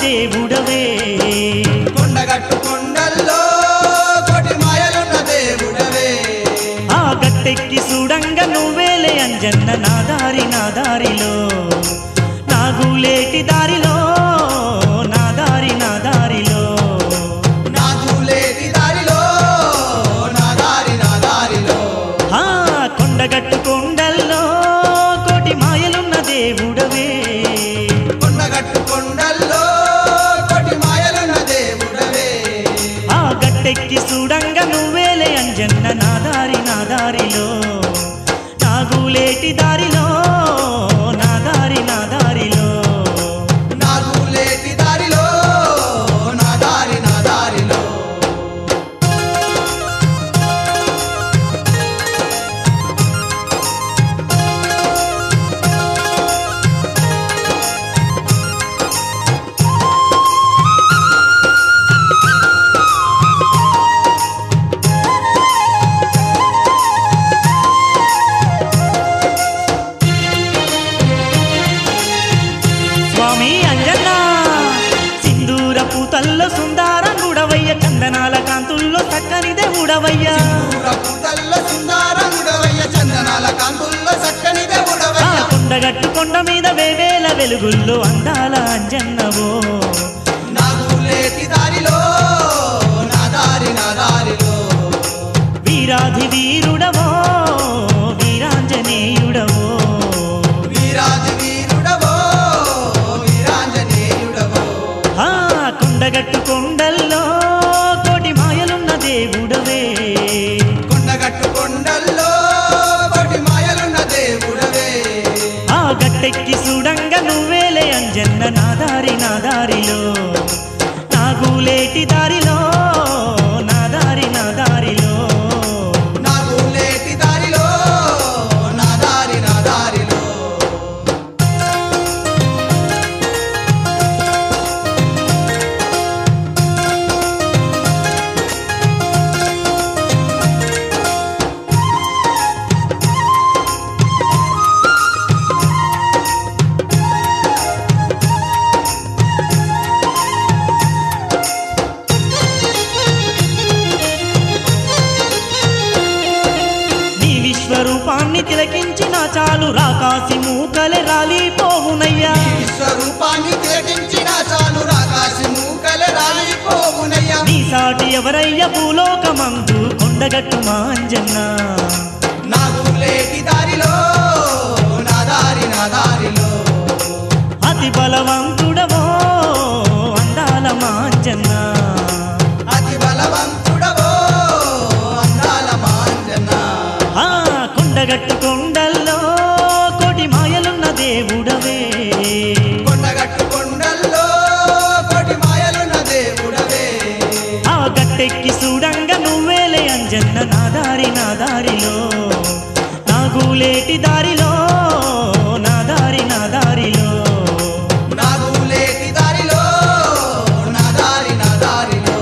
దేవుడవే కొండగట్టు కొండల్లో కోటి మాయలున్న దేవుడవే ఆ గట్టెక్కి చూడంగ నువ్వేలే అంజన్న నా దారి నా దారిలో నాగులేటి దారిలో నా దారి నా దారిలో నాకు లేని దారిలో నా దారి నా దారిలో ఆ కొండగట్టు కొండల్లో కోటి మాయలున్న దేవుడవే కొండగట్టు కొండల్లో కోటి మాయలున్న దేవుడవే ఆ గట్టెక్కి చూడంగ నువ్వేలే అంజన్న నా దారి నా దారిలో నాగులేటి దారిలో నా దారి నా దారిలో నాకు లేని దారిలో నా దారి నా దారిలో స్వామి అంజన్న సింధూర పూతల్లో సుందారంగుడవయ్య చందనాల కాంతుల్లో చక్కని దేవుడవయ్య పూతల్ల సుందరముడవయ్య చందనాల కాంతుల్లో చక్కని ఆ దేవుడవయ్య కొండగట్టు కొండ మీద వేవేల వెలుగుల్లో అందాల అంజన్నవో నాకు లేని దారిలో నా దారి నా దారిలో వీరాధి వీరుడవో వీరాంజనేయుడవో వీరాజు వీరుడవో వీరాంజనేయుడవో ఆ కొండగట్టు కొండల్లో కోటి మాయలున్న దేవుడవే కొండగట్టు కొండల్లో కోటి మాయలున్న దేవుడవే ఆ గట్టెక్కి చూడంగ నువ్వేలే అంజన్న నా దారి నా దారిలో నాగులేటి దారిలో నా దారి నా దారిలో నాకు లేటి దారిలో నా దారి నా దారిలో నీ విశ్వరూపాన్ని తిలకించిన చాలు రాకాసి మూకలే రాలిపోవునయ్యా విశ్వరూపాన్ని తిలకించిన చాలు రాకాశి మూకల రాలిపోవునయ్యా నీ సాటి ఎవరయ్య భూలోకమందు కొండగట్టు మాంజన్న నాకు లేటి దారిలో నా దారి నా దారిలో అతి బలవంతుడవో అందాల మాంజన్న అతి బలవంతుడవో అందాల మాంజన ఆ కొండగట్టు కొండల్లో కోటి మాయలున్న దేవుడవే కొండగట్టు కొండల్లో కోటి మాయలున్న దేవుడవే ఆ గట్టెక్కి చూడంగ నువ్వేలే అంజన్న నా దారి నా దారిలో నాగులేటి దారిలో నా దారి నా దారిలో నాకు లేటి దారిలో నా దారి నా దారిలో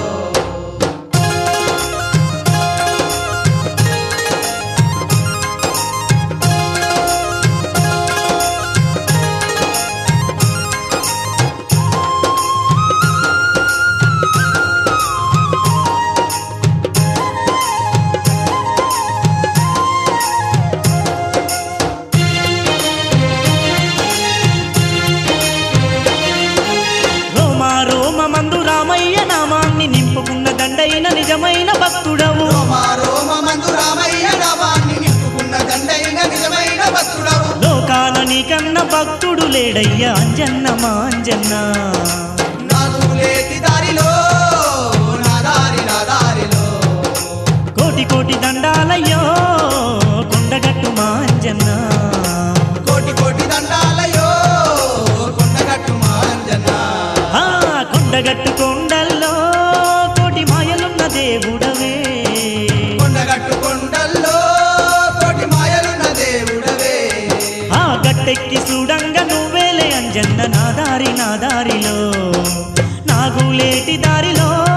రోమా రోమ మందు రామయ్య నామాన్ని నింపుకున్న దండైన నిజమైన భక్తుడవు రోమా రోమ మందు రామయ్య నామాన్ని నింపుకున్న దండైన నిజమైన భక్తుడవు లోకాల నీకన్న భక్తుడు లేడయ్యా అంజన్న మా అంజన్న నాకు లేటి దారిలో నా దారి నా దారిలో కోటి కోటి దండాలయ్యో కొండగట్టు మా అంజన్న కోటి కోటి దండాలయో కొండగట్టు మాంజన ఆ కొండగట్టు కొండల్లో కోటి మాయలున్న దేవుడవే కొండగట్టు కొండల్లో కోటి మాయలున్న దేవుడవే ఆ గట్టెక్కి చూడంగ నువ్వేలే అంజన్న నా దారి నా దారిలో నాగులేటి దారిలో